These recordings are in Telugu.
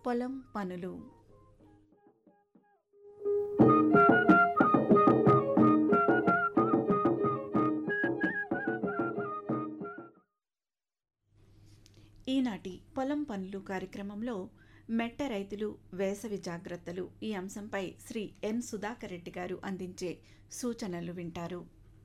పొలం పనులు ఈనాటి పొలం పనులు కార్యక్రమంలో మెట్ట రైతులు వేసవి జాగ్రత్తలు ఈ అంశంపై శ్రీ ఎన్ సుధాకర్ రెడ్డి గారు అందించే సూచనలు వింటారు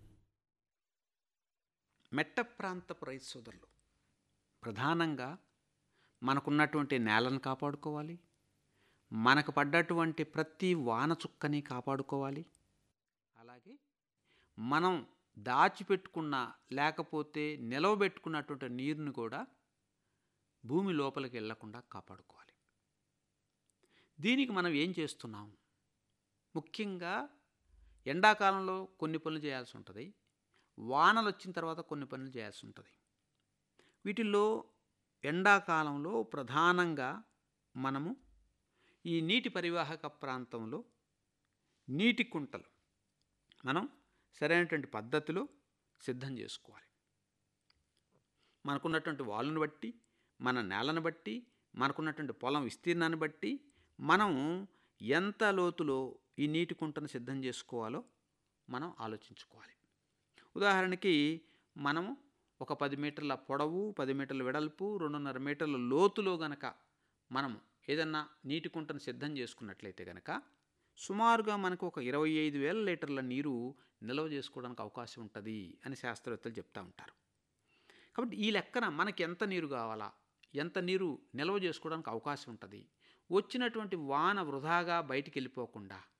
మెట్ట ప్రాంతపు రైతు సోదరులు ప్రధానంగా మనకున్నటువంటి నేలను కాపాడుకోవాలి మనకు పడ్డటువంటి ప్రతి వాన చుక్కని కాపాడుకోవాలి అలాగే మనం దాచిపెట్టుకున్న లేకపోతే నిలవబెట్టుకున్నటువంటి నీరుని కూడా భూమి లోపలికి వెళ్లకుండా కాపాడుకోవాలి దీనికి మనం ఏం చేస్తున్నాం ముఖ్యంగా ఎండాకాలంలో కొన్ని పనులు చేయాల్సి ఉంటుంది వానలు వచ్చిన తర్వాత కొన్ని పనులు చేయాల్సి ఉంటుంది వీటిల్లో ఎండాకాలంలో ప్రధానంగా మనము ఈ నీటి పరివాహక ప్రాంతంలో నీటి కుంటలు మనం సరైనటువంటి పద్ధతిలో సిద్ధం చేసుకోవాలి మనకున్నటువంటి వాళ్ళను బట్టి మన నేలను బట్టి మనకున్నటువంటి పొలం విస్తీర్ణాన్ని బట్టి మనం ఎంత లోతులో ఈ నీటి కుంటను సిద్ధం చేసుకోవాలో మనం ఆలోచించుకోవాలి ఉదాహరణకి మనము ఒక పది మీటర్ల పొడవు పది మీటర్ల వెడల్పు రెండున్నర మీటర్ల లోతులో గనక మనము ఏదన్నా నీటి కుంటను సిద్ధం చేసుకున్నట్లయితే గనక సుమారుగా మనకు ఒక ఇరవై ఐదు వేల లీటర్ల నీరు నిల్వ చేసుకోవడానికి అవకాశం ఉంటుంది అని శాస్త్రవేత్తలు చెప్తూ ఉంటారు కాబట్టి ఈ లెక్కన మనకి ఎంత నీరు కావాలా ఎంత నీరు నిల్వ చేసుకోవడానికి అవకాశం ఉంటుంది వచ్చినటువంటి వాన వృధాగా బయటికి వెళ్ళిపోకుండా